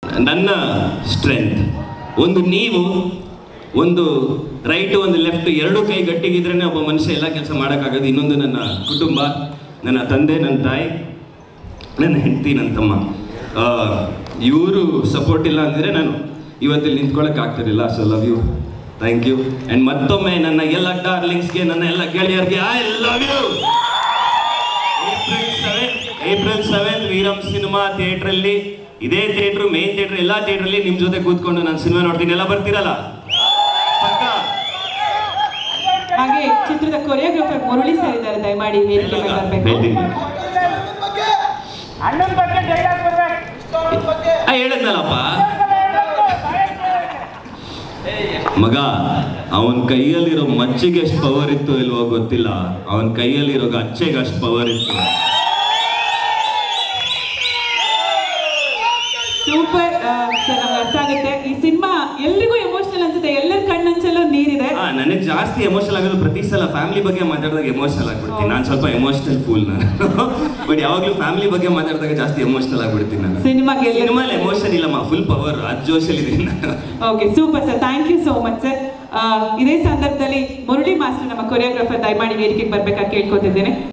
ನನ್ನ ಸ್ಟ್ರೆಂತ್ ಒಂದು ನೀವು ಒಂದು ರೈಟ್ ಒಂದು ಲೆಫ್ಟ್ ಎರಡು ಕೈ ಗಟ್ಟಿಗಿದ್ರೆ ಒಬ್ಬ ಮನುಷ್ಯ ಎಲ್ಲ ಕೆಲಸ ಮಾಡೋಕ್ಕಾಗೋದು ಇನ್ನೊಂದು ನನ್ನ ಕುಟುಂಬ ನನ್ನ ತಂದೆ ನನ್ನ ತಾಯಿ ನನ್ನ ಹೆಂಡತಿ ನನ್ನ ತಮ್ಮ ಇವರು ಸಪೋರ್ಟ್ ಇಲ್ಲ ಅಂದಿದ್ರೆ ನಾನು ಇವತ್ತಿಲ್ಲಿ ನಿಂತ್ಕೊಳ್ಳೋಕೆ ಆಗ್ತಿರಲಿಲ್ಲ so love you thank you and ಮತ್ತೊಮ್ಮೆ ನನ್ನ ಎಲ್ಲ ಡಾರ್ಲಿಂಗ್ಸ್ಗೆ ನನ್ನ ಎಲ್ಲ ಗೆಳೆಯರಿಗೆ I love you April seven April seven Veeram cinema ಥಿಯೇಟ್ರಲ್ಲಿ ಇದೇ ಥಿಯೇಟ್ರ್ ಮೇನ್ ಥಿಯೇಟ್ರ್ ಎಲ್ಲ ಥಿಯೇಟ್ರಲ್ಲಿ ನಿಮ್ಮ ಜೊತೆ ಕೂತ್ಕೊಂಡು ನಾನು ಸಿನಿಮಾ ನೋಡ್ತೀನಿ ಎಲ್ಲ ಬರ್ತೀರಲ್ಲ ಪಕ್ಕಾ? ಹಾಗೆ ಚಿತ್ರದ ಕೊರಿಯೋಗ್ರಾಫರ್ ಮುರಳಿ ಸರ್ ಇದ್ದಾರೆ ದಯಮಾಡಿ ವೇದಿಕೆ ಮೇಲೆ ಬರಬೇಕು ಹೇಳ್ತೀನಿ ಅಣ್ಣನ ಬಗ್ಗೆ ಡೈಲಾಗ್ ಬರ್ಬೇಕು ಆ, ಹೇಳಿದ್ನಲ್ಲಪ್ಪ ಮಗ ಅವನ ಕೈಯಲ್ಲಿರೋ ಮಚ್ಚಿಗೆ ಎಷ್ಟು ಪವರ್ ಇತ್ತು ಇಲ್ವೋ ಗೊತ್ತಿಲ್ಲ ಅವನ ಕೈಯಲ್ಲಿರೋ ಅಚ್ಚೆಗೆ ಅಷ್ಟು ಪವರ್ ಇತ್ತು ಸೂಪರ್ ಸರ್ ನಮ್ಗೆ ಅರ್ಥ ಆಗುತ್ತೆ ಈ ಸಿನಿಮಾ ಎಲ್ರಿಗೂ ಎಮೋಷನಲ್ ಅನ್ಸುತ್ತೆ ಎಲ್ಲರ ಕಣ್ಣಂಚಲ್ಲೂ ನೀರಿದೆ ಆ, ನನಗೆ ಜಾಸ್ತಿ ಎಮೋಷನಲ್ ಆಗೋದು ಪ್ರತಿ ಸಲ ಫ್ಯಾಮಿಲಿ ಬಗ್ಗೆ ಮಾತಾಡಿದಾಗ ಎಮೋಷನಲ್ ಆಗ್ಬಿಡ್ತೀನಿ ನಾನು ಸ್ವಲ್ಪ ಎಮೋಷನಲ್ ಫೂಲ್ ನಾನು ಬಟ್ ಯಾವಾಗಲೂ ಫ್ಯಾಮಿಲಿ ಬಗ್ಗೆ ಮಾತಾಡಿದಾಗ ಜಾಸ್ತಿ ಎಮೋಷನಲ್ ಆಗ್ಬಿಡ್ತೀನಿ ನಾನು ಸಿನಿಮಾಗೆ ಎಲ್ಲ ಸಿನಿಮಾಲಿ ಎಮೋಷನ್ ಇಲ್ಲಮ್ಮ ಫುಲ್ ಪವರ್ ಅದು ಜೋಶಲ್ಲಿ ಇದೀನಿ ನಾನು okay super sir thank you so much sir ಇದೇ ಸಂದರ್ಭದಲ್ಲಿ ಮುರಳಿ ಮಾಸ್ಟರ್ ನಮ್ಮ ಕೊರಿಯೋಗ್ರಾಫರ್ ದಯಮಾಡಿ ವೇದಿಕೆಗೆ ಬರ್ಬೇಕಾಗಿ ಕೇಳ್ಕೊತಿದ್ದೇನೆ